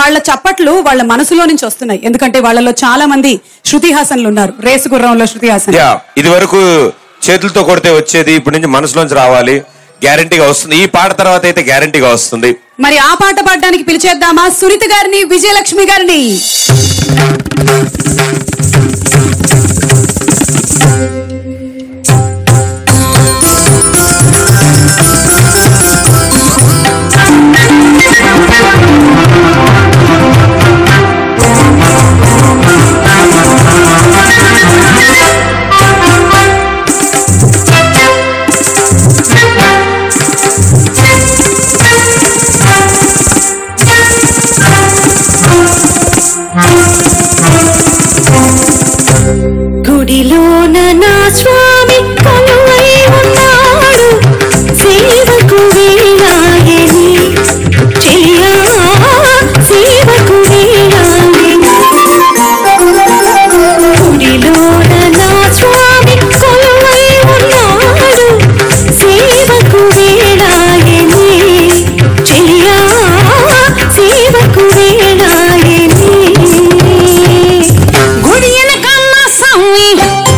వాళ్ళ చప్పట్లు వాళ్ళ మనసులో నుంచి వస్తున్నాయి ఎందుకంటే వాళ్ళలో చాలా మంది శృతి హాసన్లు ఉన్నారు రేసు గుర్రంలో శృతి హాసన్ యా ఇది వరకు చేతులతో కొడితే వచ్చేది ఇప్పుడు నుంచి మనసులోంచి రావాలి గ్యారంటీగా వస్తుంది ఈ పాట తర్వాత అయితే గ్యారంటీగా వస్తుంది మరి ఆ పాట పాడడానికి పిలిచేద్దామా సునీత గారిని విజయలక్ష్మి గారిని గుడిలోన నా స్వామి కొలువై ఉన్నాడు సేవకు వేళాయని చెయ్యా సేవకు వేళాయని గుడిలోన నా స్వామి కొలువై ఉన్నాడు సేవకు వేళాయని చెయ్యా సేవకు వేళాయని గుడి వెనకన్న స్వామి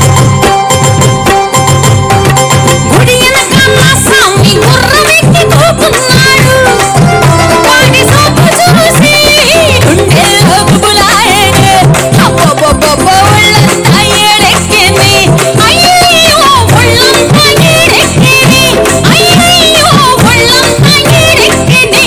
గుడి వెనకన్న స్వామి గుర్రమెక్కి తోపున్నాడు వాడి సోపు చూసి గుండెల్లో గుబులాయే అబ్బబ్బబ్బబ్బ ఒళ్ళంతా ఏడెక్కింది అయ్యయ్యో ఒళ్ళంతా ఏడెక్కింది అయ్యయ్యో ఒళ్ళంతా ఏడెక్కింది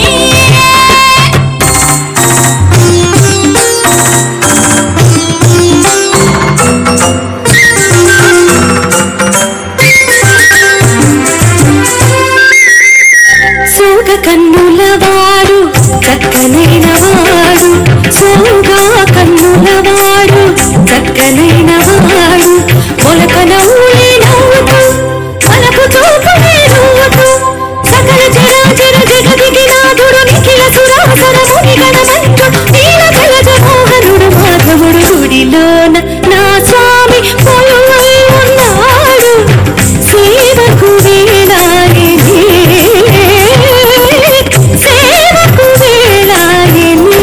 సోగ కన్నుల వాడు చక్కనైన వాడు సోగా కన్నుల వాడు చక్కనైన వాడు మొలక నవ్వులే నవ్వుతూ మలపు చూపులే నవ్వుతూ సకల చరాచర జగదికి నాథుడు నిఖిల సురాసర ముని గణమంటూ నీల జలజ మోహనుడు మాధవుడు గుడిలోన నా స్వామి కొలువై ఉన్నాడు సేవకు వేళాయని సేవకు వేళాయని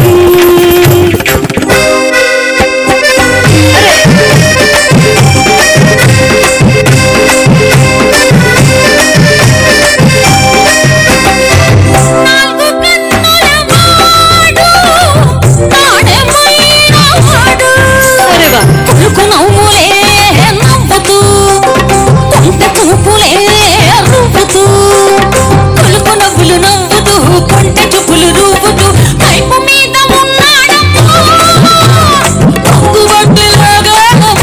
నాలుగు కన్నుల వాడు నాడెమైన వాడు కొలుకు నవ్వులే నవ్వుతూ కొంట చూపులే రువ్వుతూ కొలుకు నవ్వులు నవ్వుతూ కొంట చూపులు రువ్వుతూ కైపు మీద ఉన్నాడమ్మా పొంగుబట్టులాగా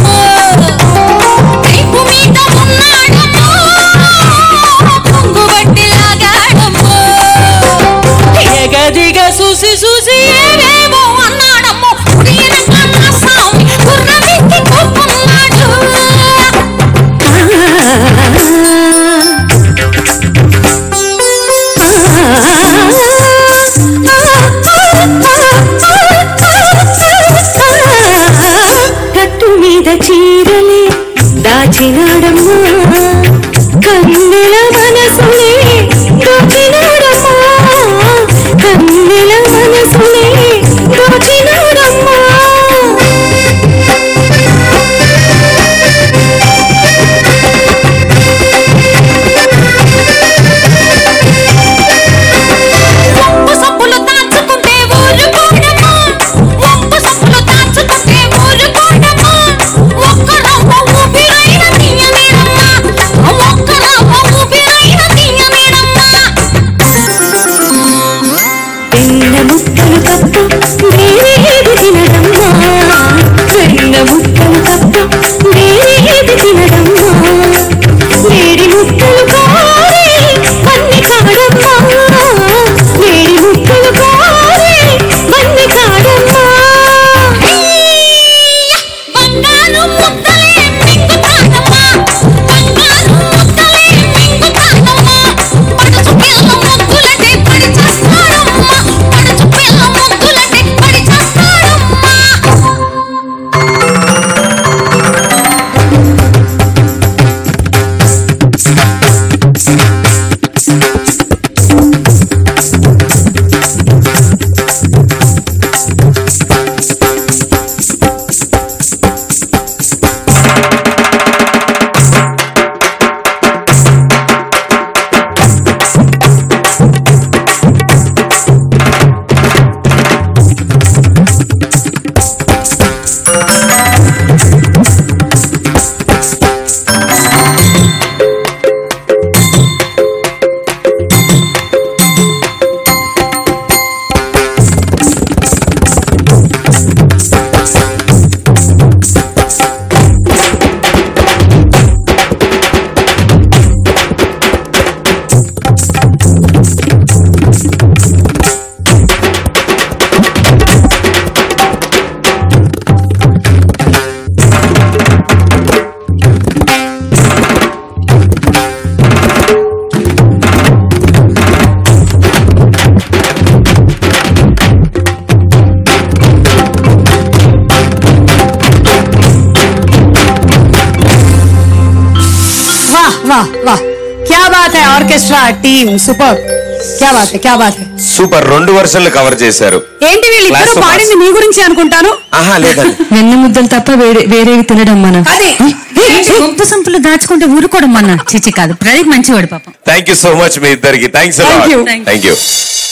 కైపు మీద ఉన్నాడమ్మా పొంగుబట్టిలాగాడమ్మా ఎగదిగ చూసి చూసి ఏవేవో అన్నాడమ్మో ఉడియన కన్న స్వామి గుర్రమెక్కి కోపున్నాడు కట్టు మీద చీరలే దాచినాడమ్మా కన్నెల మనసులే దోచినాడమ్మా కన్నెల మనసులే దోచినాడమ్మా వంపు సప్పులు దాచుకుంటే ఊరుకోడమ్మా వంపు సప్పులు దాచుకుంటే ఊరుకోడమ్మా ఒక్క రవ్వ ఊపిరైన తీయలేదమ్మా ఒక్క రవ్వ वाह वाह क्या बात है ऑर्केस्ट्रा टीम सुपर क्या बात है क्या बात है సూపర్ రెండు వర్షన్లు కవర్ చేశారు ఏంటి వీళ్ళిద్దరూ Class of పాడింది నీ గురించి అనుకుంటాను ఆహా లేదండి వెన్న ముద్దలు తప్ప వేరే వేరేవి తినడం మన అదే గుంపు సంపులు దాచుకుంటే ఊరుకోవడం మన చిచి కాదు ప్రదీప్ మంచివాడు పాపం థ్యాంక్ యూ సో మచ్ మీ ఇద్దరికి thanks Thank you. Thank you